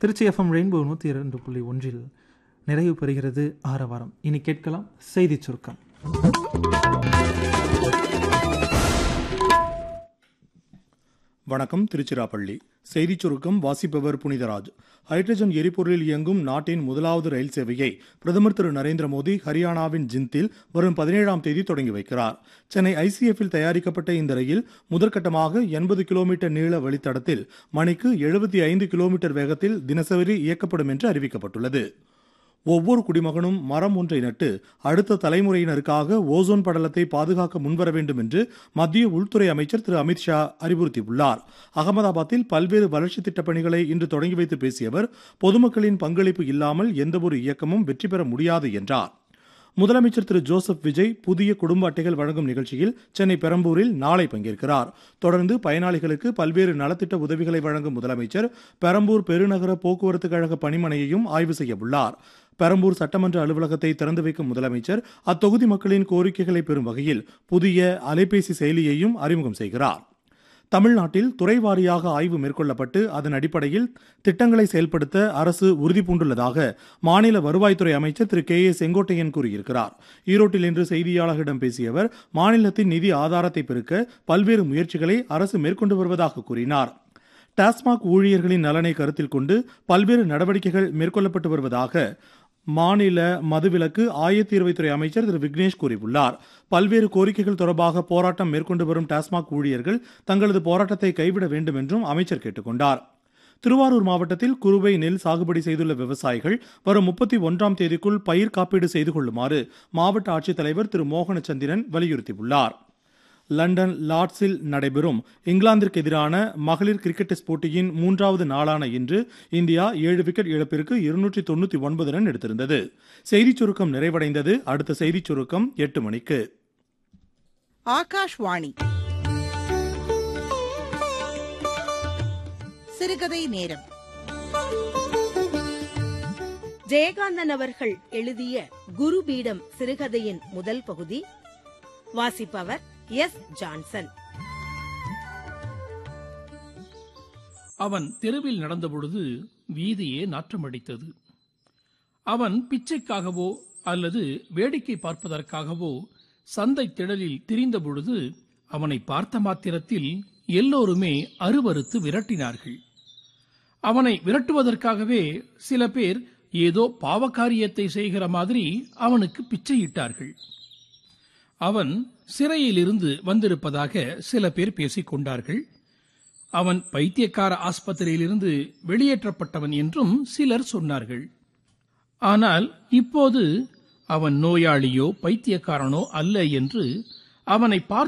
Trichy FM rainbow நூற்றி இரண்டு புள்ளி ஒன்றில் நிறைவு பெறுகிறது ஆரவாரம் இனி கேட்கலாம் செய்திச் சுருக்கம் வணக்கம் திருச்சிராப்பள்ளி செய்திச் சுருக்கம் வாசிப்பவர் புனிதராஜ் ஹைட்ரஜன் எரிபொருளில் இயங்கும் நாட்டின் முதலாவது ரயில் சேவையை பிரதமர் திரு நரேந்திர மோடி ஹரியானாவின் ஜிந்தில் வரும் பதினேழாம் தேதி தொடங்கி வைக்கிறார் சென்னை ஐசிஎஃப்பில் தயாரிக்கப்பட்ட இந்த ரயில் முதற்கட்டமாக எண்பது கிலோமீட்டர் நீள வழித்தடத்தில் மணிக்கு எழுபத்தி ஐந்து கிலோமீட்டர் வேகத்தில் தினசரி இயக்கப்படும் என்று அறிவிக்கப்பட்டுள்ளது ஒவ்வொரு குடிமகனும் மரம் ஒன்றை நட்டு அடுத்த தலைமுறையினருக்காக ஓசோன் படலத்தை பாதுகாக்க முன்வர வேண்டும் என்று மத்திய உள்துறை அமைச்சர் திரு அமித்ஷா அறிவுறுத்தியுள்ளார் அகமதாபாத்தில் பல்வேறு வளர்ச்சி திட்டப் பணிகளை இன்று தொடங்கி வைத்து பேசிய அவர் பொதுமக்களின் பங்களிப்பு இல்லாமல் எந்தவொரு இயக்கமும் வெற்றி பெற முடியாது என்றார் முதலமைச்சர் திரு ஜோசப் விஜய் புதிய குடும்ப அட்டைகள் வழங்கும் நிகழ்ச்சியில் சென்னை பெரம்பூரில் நாளை பங்கேற்கிறார் தொடர்ந்து பயனாளிகளுக்கு பல்வேறு நலத்திட்ட உதவிகளை வழங்கும் முதலமைச்சர் பெரம்பூர் பெருநகர போக்குவரத்து கழக பணிமனையையும் ஆய்வு செய்ய உள்ளார் பெரம்பூர் சட்டமன்ற அலுவலகத்தை திறந்து வைக்கும் முதலமைச்சர் அத்தொகுதி மக்களின் கோரிக்கைகளை பெறும் வகையில் புதிய அலைபேசி செயலியையும் அறிமுகம் செய்கிறார் தமிழ்நாட்டில் துறை வாரியாக ஆய்வு மேற்கொள்ளப்பட்டு அதன் அடிப்படையில் திட்டங்களை செயல்படுத்த அரசு உறுதிபூண்டுள்ளதாக மாநில வருவாய்த்துறை அமைச்சர் திரு கே ஏ செங்கோட்டையன் கூறியிருக்கிறார் ஈரோட்டில் இன்று செய்தியாளர்களிடம் பேசிய அவர் மாநிலத்தின் நிதி ஆதாரத்தை பெருக்க பல்வேறு முயற்சிகளை அரசு மேற்கொண்டு வருவதாக கூறினார் டாஸ்மாக் ஊழியர்களின் நலனை கருத்தில் கொண்டு பல்வேறு நடவடிக்கைகள் மேற்கொள்ளப்பட்டு வருவதாக மாநில மதுவிலக்கு ஆயத்தீர்வைத்துறை அமைச்சர் திரு விக்னேஷ் கூறியுள்ளார் பல்வேறு கோரிக்கைகள் தொடர்பாக போராட்டம் மேற்கொண்டு வரும் டாஸ்மாக் ஊழியர்கள் தங்களது போராட்டத்தை கைவிட வேண்டும் என்றும் அமைச்சர் கேட்டுக்கொண்டார் திருவாரூர் மாவட்டத்தில் குறுவை நெல் சாகுபடி செய்துள்ள விவசாயிகள் வரும் முப்பத்தி ஒன்றாம் தேதிக்குள் பயிர் காப்பீடு செய்து கொள்ளுமாறு மாவட்ட ஆட்சித்தலைவர் திரு மோகனச்சந்திரன் வலியுறுத்தியுள்ளார் லண்டன் லார்ட்ஸில் நடைபெறும் இங்கிலாந்திற்கு எதிரான மகளிர் கிரிக்கெட் டெஸ்ட் போட்டியின் மூன்றாவது நாளான இன்று இந்தியா ஏழு விக்கெட் இழப்பிற்கு இருநூற்றி தொண்ணூத்தி ஒன்பது ரன் எடுத்திருந்தது செய்திச் சுருக்கம் நிறைவடைந்தது அடுத்த செய்திச் சுருக்கம் எட்டு மணிக்கு ஆகாஷ்வாணி சிறுகதை நேரம் ஜெயகாந்தன் அவர்கள் எழுதிய குருபீடம் சிறுகதையின் முதல் பகுதி வாசிப்பவர் எஸ் ஜான்சன் அவன் தெருவில் நடந்தபொழுது வீதியே நாற்றமடித்தது அவன் பிச்சைக்காகவோ அல்லது வேடிக்கை பார்ப்பதற்காகவோ சந்தை திடலில் திரிந்தபொழுது அவனை பார்த்த மாத்திரத்தில் எல்லோருமே அருவருத்து விரட்டினார்கள் அவனை விரட்டுவதற்காகவே சில பேர் ஏதோ பாவகாரியத்தை செய்கிற மாதிரி அவனுக்கு பிச்சையிட்டார்கள் அவன் சிறையிலிருந்து வந்திருப்பதாக சில பேர் பேசிக் கொண்டார்கள் அவன் பைத்தியக்கார ஆஸ்பத்திரியிலிருந்து வெளியேற்றப்பட்டவன் என்றும் சிலர் சொன்னார்கள் ஆனால் இப்போது அவன் நோயாளியோ பைத்தியக்காரனோ அல்ல என்று அவனை பார்த்து